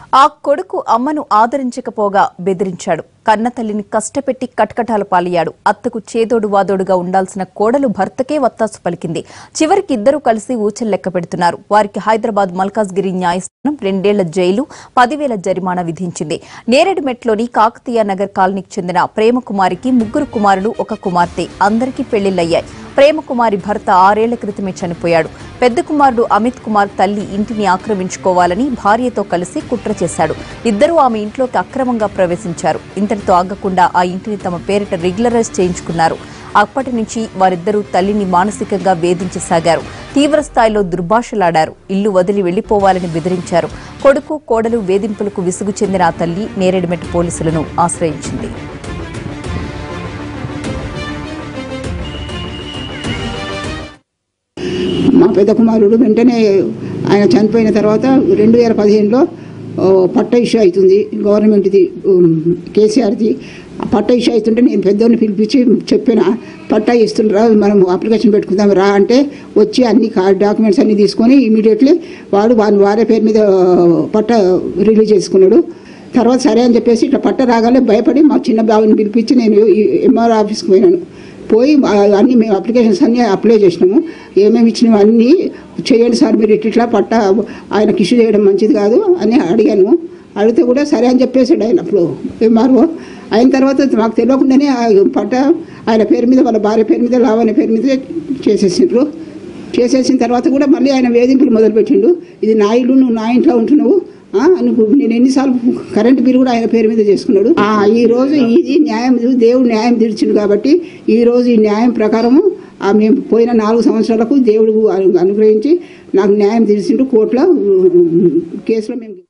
ఆ కొడుకు అమ్మను ఆదరించకపోగా బెదిరించాడు కన్న తల్లిని కష్టపెట్టి కటకటాల పాలయ్యాడు అత్తకు చేదోడు వాదోడుగా ఉండాల్సిన కోడలు భర్తకే వత్తాసు పలికింది చివరికి ఇద్దరూ కలిసి ఊచలు లెక్క పెడుతున్నారు వారికి హైదరాబాద్ మల్కాజ్గిరి న్యాయస్థానం రెండేళ్ల జైలు పదివేల జరిమానా విధించింది నేరేడుమెట్లోని కాకతీయ నగర్ కాలనీకి చెందిన ప్రేమకుమారికి ముగ్గురు కుమారులు ఒక కుమార్తె అందరికీ పెళ్లిళ్లయ్యాయి ప్రేమకుమారి భర్త ఆరేళ్ల క్రితమే చనిపోయాడు పెద్ద కుమారుడు అమిత్ కుమార్ తల్లి ఇంటిని ఆక్రమించుకోవాలని భార్యతో కలిసి కుట్ర చేశాడు ఇద్దరూ ఆమె ఇంట్లోకి అక్రమంగా ప్రవేశించారు ఇంతటితో ఆగకుండా ఆ ఇంటిని తమ పేరిట రెగ్యులరైజ్ చేయించుకున్నారు అప్పటి నుంచి వారిద్దరూ తల్లిని మానసికంగా వేధించసాగారు తీవ్ర స్థాయిలో దుర్భాషలాడారు ఇల్లు వదిలి వెళ్లిపోవాలని బెదిరించారు కొడుకు కోడలు వేధింపులకు విసుగు చెందిన ఆ తల్లి నేరేడుమెట్టు పోలీసులను ఆశ్రయించింది మా పెద్ద కుమారుడు వెంటనే ఆయన చనిపోయిన తర్వాత రెండు వేల పదిహేనులో ఓ, పట్ట ఇష్యూ అవుతుంది గవర్నమెంట్ది ఉమ్, కేసీఆర్ది ఆ పట్ట ఇష్యూ అవుతుంటే నేను పెద్దోడిని పిలిపించి చెప్పిన పట్టా ఇస్తుండ్రా మనం అప్లికేషన్ పెట్టుకుందాం రా అంటే వచ్చి అన్ని డాక్యుమెంట్స్ అన్ని తీసుకొని ఇమీడియట్లీ వాడు వాని వారే పేరు మీద పట్ట రిలీజ్ చేసుకున్నాడు తర్వాత సరే అని చెప్పేసి ఇట్లా పట్ట రాగానే భయపడి మా చిన్న బాబుని పిలిపించి నేను ఎంఆర్ ఆఫీస్కి పోయినాను పోయి ఆ అన్ని మేము అప్లికేషన్స్ అన్నీ అప్లై చేసినాము ఏమేమి ఇచ్చినాము అన్నీ చేయండి సార్ మీరు ఇట్లా పట్ట ఆయనకి ఇష్యూ చేయడం మంచిది కాదు అని అడిగాను అడిగితే కూడా సరే అని చెప్పేసాడు ఆయన అప్పుడు ఎంఆర్ఓ అయిన తర్వాత మాకు తెలియకుండానే ఆ పట్ట ఆయన పేరు మీద వాళ్ళ భార్య పేరు మీద లావణ్య పేరు మీద చేసేసిండ్రు చేసేసిన తర్వాత కూడా మళ్ళీ ఆయన వేధింపులు మొదలుపెట్టిండు ఇది నా ఇల్లు నువ్వు నా ఇంట్లో ఉంటున్నావు ఆ, నువ్వు నేను ఎన్నిసార్లు కరెంట్ బిల్ కూడా ఆయన పేరు మీద చేసుకున్నాడు ఆ, ఈ రోజు ఇది న్యాయం దేవుడు న్యాయం తీర్చిండు కాబట్టి ఈ రోజు ఈ న్యాయం ప్రకారము ఆ మేము పోయిన నాలుగు సంవత్సరాలకు దేవుడు అను- అనుగ్రహించి నాకు న్యాయం తీర్చిండు కోర్టులో ఉమ్, కేసులో మేము